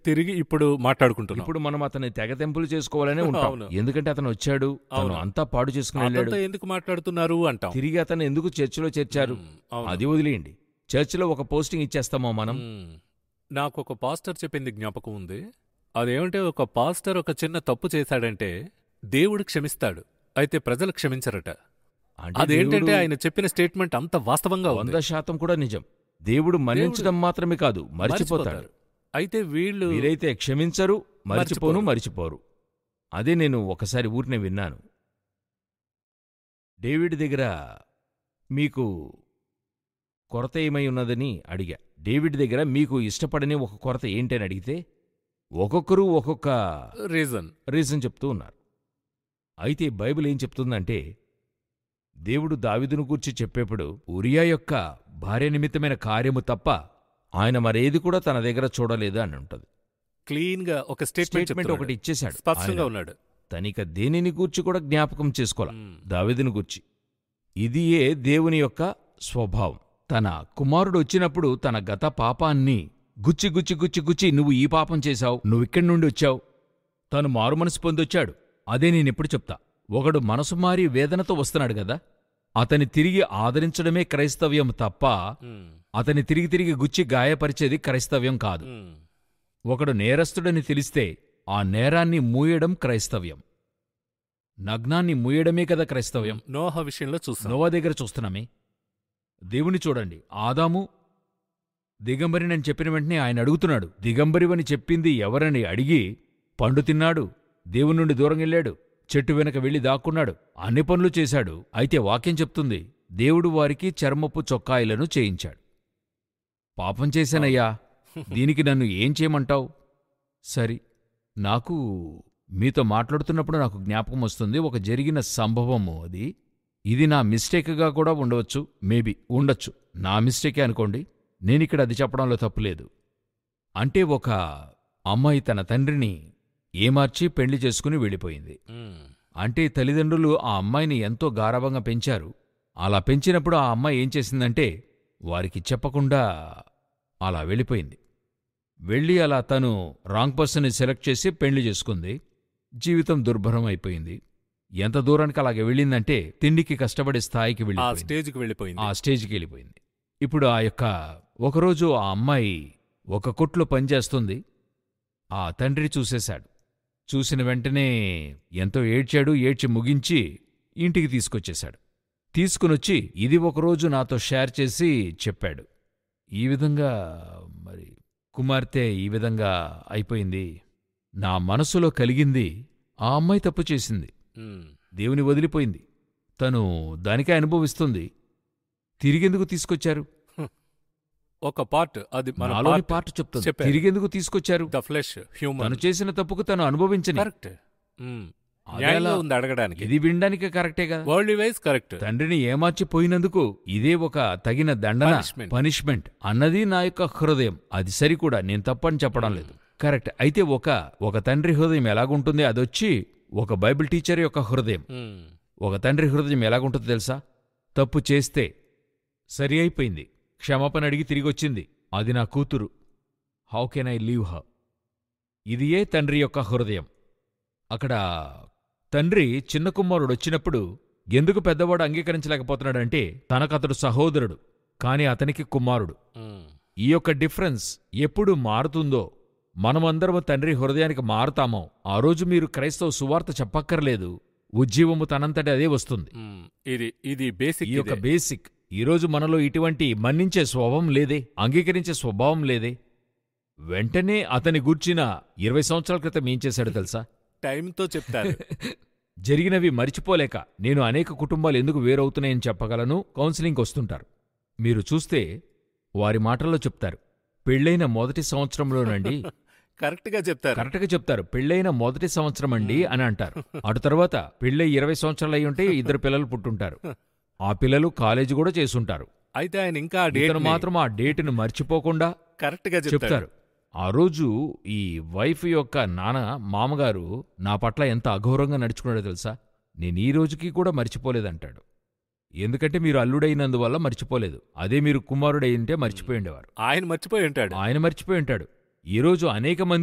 తిరిగి ఇప్పుడు మాట్లాడుకుంటున్నాం ఇప్పుడు మనం అతన్ని తెగతెంపులు చేసుకోవాలనే ఉంటాం అవును. ఎందుకంటే అతను వచ్చాడు తను అవును. అంతా పాడు చేసుకుని వెళ్ళాడు అతనితో ఎందుకు మాట్లాడుతున్నారు అంటాం తిరిగి అతను ఎందుకు చర్చిలో చేర్చారు ఉమ్, అవును. అది వదిలేయండి చర్చిలో ఒక పోస్టింగ్ ఇచ్చేస్తామో మనం ఉమ్. నాకు ఒక పాస్టర్ చెప్పింది జ్ఞాపకం ఉంది అదేమంటే ఒక పాస్టర్ ఒక చిన్న తప్పు చేశాడంటే దేవుడు క్షమిస్తాడు అయితే ప్రజలు క్షమించరట అంటే అదేంటంటే దేవుడు ఆయన చెప్పిన స్టేట్మెంట్ అంత వాస్తవంగా ఉంది వంద శాతం కూడా నిజం దేవుడు మన్నించడం మాత్రమే కాదు మర్చిపోతాడు అయితే వీళ్ళు మీరైతే క్షమించరు మర్చిపోను మర్చిపోరు. మరిచిపోరు అదే నేను ఒకసారి ఊరినే విన్నాను డేవిడ్ దగ్గర మీకు కొరత ఏమై ఉన్నదని అడిగా డేవిడ్ దగ్గర మీకు ఇష్టపడని ఒక కొరత ఏంటని అడిగితే ఒక్కొక్కరు ఒక్కొక్క రీజన్ రీజన్ చెప్తూ ఉన్నారు అయితే బైబిల్ ఏం చెప్తుందంటే దేవుడు దావిదును గూర్చి చెప్పేప్పుడు ఉరియా యొక్క భార్య నిమిత్తమైన కార్యము తప్ప ఆయన మరేది కూడా తన దగ్గర చూడలేదు అని ఉంటుంది క్లీన్ గా ఒక స్టేట్మెంట్ స్టేట్మెంట్ ఒకటి ఇచ్చేశాడు స్పష్టంగా ఆయన. ఉన్నాడు తనిక దేనిని గూర్చి కూడా జ్ఞాపకం చేసుకోవాలి ఉమ్. దావిదును గూర్చి ఇదియే దేవుని యొక్క స్వభావం తన కుమారుడు వచ్చినప్పుడు తన గత పాపాన్ని గుచ్చి గుచ్చి గుచ్చి గుచ్చి నువ్వు ఈ పాపం చేశావు నువ్విక్కడి నుండి వచ్చావు తను మారు మనసు పొందొచ్చాడు అదే నేనెప్పుడు చెప్తా ఒకడు మనసు మారి వేదనతో వస్తున్నాడు గదా అతని తిరిగి ఆదరించడమే క్రైస్తవ్యం తప్ప ఉమ్. అతని తిరిగి తిరిగి గుచ్చి గాయపరిచేది క్రైస్తవ్యం కాదు ఉమ్. ఒకడు నేరస్తుడని తెలిస్తే ఆ నేరాన్ని మూయడం క్రైస్తవ్యం నగ్నాన్ని మూయడమే కదా క్రైస్తవ్యం నోహ విషయంలో చూసాం నోవా దగ్గర చూస్తున్నామే దేవుని చూడండి ఆదాము దిగంబరినని చెప్పిన వెంటనే ఆయన అడుగుతున్నాడు దిగంబరివని చెప్పింది ఎవరని అడిగి పండు తిన్నాడు దేవుని నుండి దూరం వెళ్ళాడు చెట్టు వెనక వెళ్లి దాక్కున్నాడు అన్ని పనులు చేశాడు అయితే వాక్యం చెప్తుంది దేవుడు వారికి చర్మపు చొక్కాయిలను చేయించాడు పాపం చేశానయ్యా దీనికి నన్ను ఏం చేయమంటావు సరి నాకు మీతో మాట్లాడుతున్నప్పుడు నాకు జ్ఞాపకం వస్తుంది ఒక జరిగిన సంభవము అది ఇది నా మిస్టేక్గా కూడా ఉండవచ్చు మేబీ ఉండొచ్చు నా మిస్టేకే అనుకోండి నేనిక్కడ అది చెప్పడంలో తప్పులేదు అంటే ఒక అమ్మాయి తన తండ్రిని ఏమార్చి పెళ్లి చేసుకుని వెళ్ళిపోయింది ఉమ్. అంటే తల్లిదండ్రులు ఆ అమ్మాయిని ఎంతో గారాభంగా పెంచారు అలా పెంచినప్పుడు ఆ అమ్మాయి ఏం చేసిందంటే వారికి చెప్పకుండా అలా వెళ్ళిపోయింది వెళ్ళి అలా తను రాంగ్ పర్సన్ని సెలెక్ట్ చేసి పెళ్లి చేసుకుంది జీవితం దుర్భరం అయిపోయింది ఎంత దూరానికి అలాగే వెళ్ళిందంటే తిండికి కష్టపడే స్థాయికి ఆ వెళ్ళిపోయింది స్టేజ్కి వెళ్ళిపోయింది ఆ స్టేజ్కి వెళ్ళిపోయింది ఇప్పుడు ఆ యొక్క ఒకరోజు ఆ అమ్మాయి ఒక కొట్లో పనిచేస్తుంది ఆ తండ్రి చూసేశాడు చూసిన వెంటనే ఎంతో ఏడ్చాడు ఏడ్చి ముగించి ఇంటికి తీసుకొచ్చేశాడు తీసుకునొచ్చి ఇది ఒకరోజు నాతో షేర్ చేసి చెప్పాడు ఈ విధంగా మరి కుమార్తె ఈ విధంగా అయిపోయింది నా మనసులో కలిగింది ఆ అమ్మాయి తప్పు చేసింది ఉమ్. దేవుని వదిలిపోయింది తను దానికే అనుభవిస్తుంది తిరిగెందుకు తీసుకొచ్చారు ఒక పార్ట్ అది మన నాలోని పార్ట్ చెప్తుంది చెప్పారు. తిరిగెందుకు తీసుకొచ్చారు ద ఫ్లెష్ తను హ్యూమన్ చేసిన తప్పుకు తను అనుభవించని కరెక్ట్ ఉమ్. అదేలా- న్యాయంగా ఉంది అడగడానికి ఇది వినడానికి కరెక్టే కదా వరల్డ్ వైజ్ కరెక్ట్ తండ్రిని ఏమార్చిపోయినందుకు ఇదే ఒక తగిన దండన Punishment. పనిష్మెంట్ అన్నది నా యొక్క హృదయం అది సరి కూడా నేను తప్పని చెప్పడం లేదు కరెక్ట్ అయితే ఒక ఒక తండ్రి హృదయం ఎలాగుంటుంది అదొచ్చి ఒక బైబిల్ టీచర్ యొక్క హృదయం ఉమ్. ఒక తండ్రి హృదయం ఎలాగుంటుందో తెలుసా తప్పు చేస్తే సరి అయిపోయింది క్షమాపణ అడిగి తిరిగొచ్చింది అది నా కూతురు హౌ కెన్ ఐ లీవ్ హ ఇది ఏ తండ్రి యొక్క హృదయం అక్కడ తండ్రి చిన్న కుమారుడు వచ్చినప్పుడు ఎందుకు పెద్దవాడు అంగీకరించలేకపోతున్నాడంటే తనకతడు సహోదరుడు కాని అతనికి కుమారుడు ఉమ్. ఈ యొక్క డిఫరెన్స్ ఎప్పుడు మారుతుందో మనమందరము తండ్రి హృదయానికి మారుతామో ఆ రోజు మీరు క్రైస్తవ సువార్త చెప్పక్కర్లేదు ఉజ్జీవము తనంతటి అదే వస్తుంది ఉమ్. ఇది ఇది బేసిక్ ఈ యొక్క బేసిక్ ఈరోజు మనలో ఇటువంటి మన్నించే స్వభావం లేదే అంగీకరించే స్వభావం లేదే వెంటనే అతని గూర్చిన ఇరవై సంవత్సరాల క్రితం ఏం చేశాడో తెలుసా టైంతో చెప్తారు జరిగినవి మరిచిపోలేక నేను అనేక కుటుంబాలు ఎందుకు వేరవుతున్నాయని చెప్పగలను కౌన్సిలింగ్కి వస్తుంటారు మీరు చూస్తే వారి మాటల్లో చెప్తారు పెళ్ళైన మొదటి సంవత్సరంలోనండి కరెక్ట్ గా చెప్తారు కరెక్ట్గా చెప్తారు పెళ్ళైన మొదటి సంవత్సరం అండి అని అంటారు అటు తర్వాత పెళ్ళై ఇరవై సంవత్సరాలు అయి ఉంటే ఇద్దరు పిల్లలు పుట్టుంటారు ఆ పిల్లలు కాలేజీ కూడా చేసుంటారు అయితే ఆయన ఇంకా ఆ డేట్ ఇతను మాత్రం ఆ డేటును మర్చిపోకుండా కరెక్ట్ గా చెప్తారు చెప్తారు ఆ రోజు ఈ వైఫ్ యొక్క నాన్న మామగారు నా పట్ల ఎంత అఘోరంగా నడుచుకున్నాడో తెలుసా నేను ఈ రోజుకి కూడా మర్చిపోలేదంటాడు ఎందుకంటే మీరు అల్లుడైనందువల్ల మర్చిపోలేదు అదే మీరు కుమారుడై ఉంటే మర్చిపోయి ఉండేవారు ఆయన మర్చిపోయి ఉంటాడు ఆయన మర్చిపోయి ఉంటాడు ఈరోజు అనేక మంది